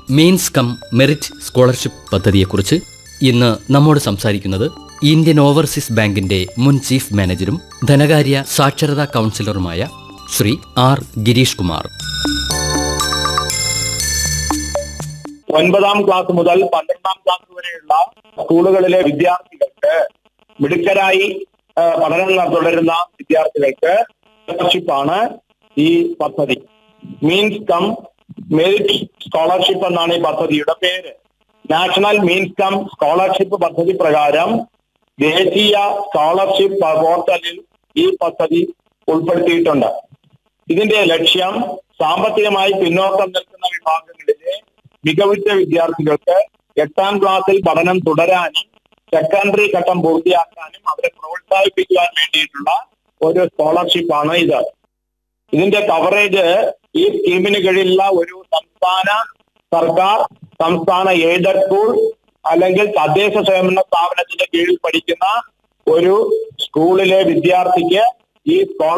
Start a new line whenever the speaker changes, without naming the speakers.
means come merit scholarship പദ്ധതിയെക്കുറിച്ച് ഇന്ന് നമ്മോട് സംസാരിക്കുന്നത് ഇന്ത്യൻ ഓവർസീസ് ബാങ്കിന്റെ മുൻ ചീഫ് മാനേജരും ധനകാര്യ സാക്ഷരതാ കൗൺസിലറുമായ ശ്രീ ആർ ഗിരീഷ് കുമാർ
ഒൻപതാം ക്ലാസ് മുതൽ പന്ത്രണ്ടാം ക്ലാസ് വരെയുള്ള സ്കൂളുകളിലെ വിദ്യാർത്ഥികൾക്ക് മിടുക്കരായി ആ, പഠനം ന- തുടരുന്ന വിദ്യാർത്ഥികൾക്ക് സ്കോളർഷിപ്പാണ് ഈ പദ്ധതി മീൻസ് കം മെറിറ്റ് സ്കോളർഷിപ്പ് എന്നാണ് ഈ പദ്ധതിയുടെ പേര് നാഷണൽ മീൻസ് കം സ്കോളർഷിപ്പ് പദ്ധതി പ്രകാരം ദേശീയ സ്കോളർഷിപ്പ് പോർട്ടലിൽ ഈ പദ്ധതി ഉൾപ്പെടുത്തിയിട്ടുണ്ട് ഇതിന്റെ ലക്ഷ്യം സാമ്പത്തികമായി പിന്നോക്കം നിൽക്കുന്ന വിഭാഗങ്ങളിലെ മികവുറ്റ വിദ്യാർത്ഥികൾക്ക് എട്ടാം ക്ലാസ്സിൽ പഠനം തുടരാനും സെക്കൻഡറി ഘട്ടം പൂർത്തിയാക്കാനും അവരെ പ്രോത്സാഹിപ്പിക്കുവാൻ വേണ്ടിയിട്ടുള്ള ഒരു സ്കോളർഷിപ്പാണ് ഇത് ഇതിന്റെ കവറേജ് ഈ സ്കീമിന് കീഴിലുള്ള ഒരു സംസ്ഥാന സർക്കാർ സംസ്ഥാന എയ്ഡഡ് സ്കൂൾ അല്ലെങ്കിൽ തദ്ദേശ സ്വയംഭരണ സ്ഥാപനത്തിന്റെ കീഴിൽ പഠിക്കുന്ന ഒരു സ്കൂളിലെ വിദ്യാർത്ഥിക്ക് ഈ സ്കോളർ